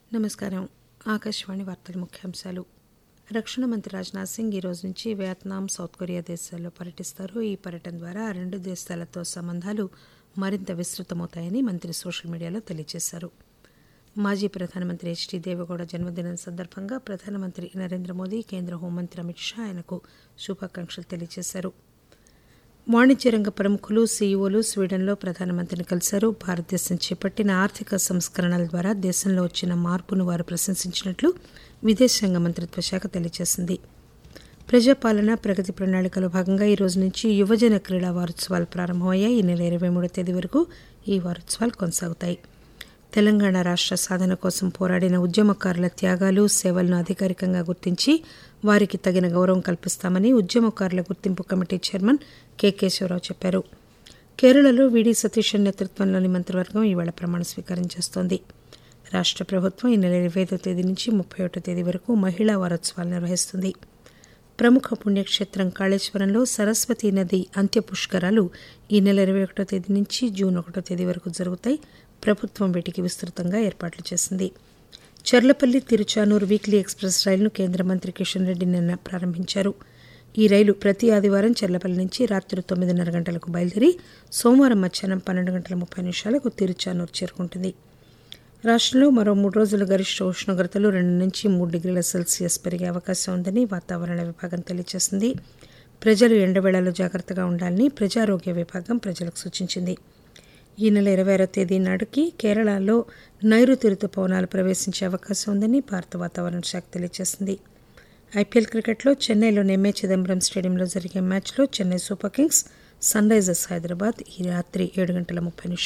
నమస్కారం ఆకాశవాణి వార్తల ముఖ్యాంశాలు రక్షణ మంత్రి రాజ్నాథ్ సింగ్ ఈ రోజు నుంచి వియత్నాం సౌత్ కొరియా దేశాల్లో పర్యటిస్తారు ఈ పర్యటన ద్వారా ఆ రెండు దేశాలతో సంబంధాలు మరింత విస్తృతమవుతాయని మంత్రి సోషల్ మీడియాలో తెలియజేశారు మాజీ ప్రధానమంత్రి హెచ్డి దేవగౌడ జన్మదినం సందర్భంగా ప్రధానమంత్రి నరేంద్ర మోదీ కేంద్ర హోంమంత్రి అమిత్ షా ఆయనకు శుభాకాంక్షలు తెలియజేశారు వాణిజ్య రంగ ప్రముఖులు సీఈఓలు స్వీడన్లో ప్రధానమంత్రిని కలిశారు భారతదేశం చేపట్టిన ఆర్థిక సంస్కరణల ద్వారా దేశంలో వచ్చిన మార్పును వారు ప్రశంసించినట్లు విదేశాంగ మంత్రిత్వ శాఖ తెలియజేసింది ప్రజాపాలన ప్రగతి ప్రణాళికలో భాగంగా ఈ రోజు నుంచి యువజన క్రీడా వారోత్సవాలు ప్రారంభమయ్యాయి ఈ నెల ఇరవై మూడో తేదీ వరకు ఈ వారోత్సవాలు కొనసాగుతాయి తెలంగాణ రాష్ట్ర సాధన కోసం పోరాడిన ఉద్యమకారుల త్యాగాలు సేవలను అధికారికంగా గుర్తించి వారికి తగిన గౌరవం కల్పిస్తామని ఉద్యమకారుల గుర్తింపు కమిటీ చైర్మన్ కె కేశవరావు చెప్పారు కేరళలో వీడి సతీశన్ నేతృత్వంలోని మంత్రివర్గం ఈవేళ ప్రమాణ స్వీకారం చేస్తోంది రాష్ట్ర ప్రభుత్వం ఈ నెల ఇరవై ఐదో తేదీ నుంచి ముప్పై ఒకటో తేదీ వరకు మహిళా వారోత్సవాలు నిర్వహిస్తుంది ప్రముఖ పుణ్యక్షేత్రం కాళేశ్వరంలో సరస్వతీ నది అంత్య పుష్కరాలు ఈ నెల ఇరవై ఒకటో తేదీ నుంచి జూన్ ఒకటో తేదీ వరకు జరుగుతాయి ప్రభుత్వం వీటికి విస్తృతంగా ఏర్పాట్లు చేసింది చర్లపల్లి తిరుచానూరు వీక్లీ ఎక్స్ప్రెస్ రైలును కేంద్ర మంత్రి కిషన్ రెడ్డి నిన్న ప్రారంభించారు ఈ రైలు ప్రతి ఆదివారం చర్లపల్లి నుంచి రాత్రి తొమ్మిదిన్నర గంటలకు బయలుదేరి సోమవారం మధ్యాహ్నం పన్నెండు గంటల ముప్పై నిమిషాలకు తిరుచానూరు చేరుకుంటుంది రాష్ట్రంలో మరో మూడు రోజులు గరిష్ట ఉష్ణోగ్రతలు రెండు నుంచి మూడు డిగ్రీల సెల్సియస్ పెరిగే అవకాశం ఉందని వాతావరణ విభాగం తెలియజేసింది ప్రజలు ఎండవేళలో జాగ్రత్తగా ఉండాలని ప్రజారోగ్య విభాగం ప్రజలకు సూచించింది ఈ నెల ఇరవై ఆరో తేదీ నాటికి కేరళలో నైరుతి రుతుపవనాలు ప్రవేశించే అవకాశం ఉందని భారత వాతావరణ శాఖ తెలియజేసింది ఐపీఎల్ క్రికెట్లో చెన్నైలోని ఎంఏ చిదంబరం స్టేడియంలో జరిగే మ్యాచ్లో Chennai super kings sunrisers Hyderabad ఈ రాత్రి ఏడు గంటల ముప్పై నిమిషాలు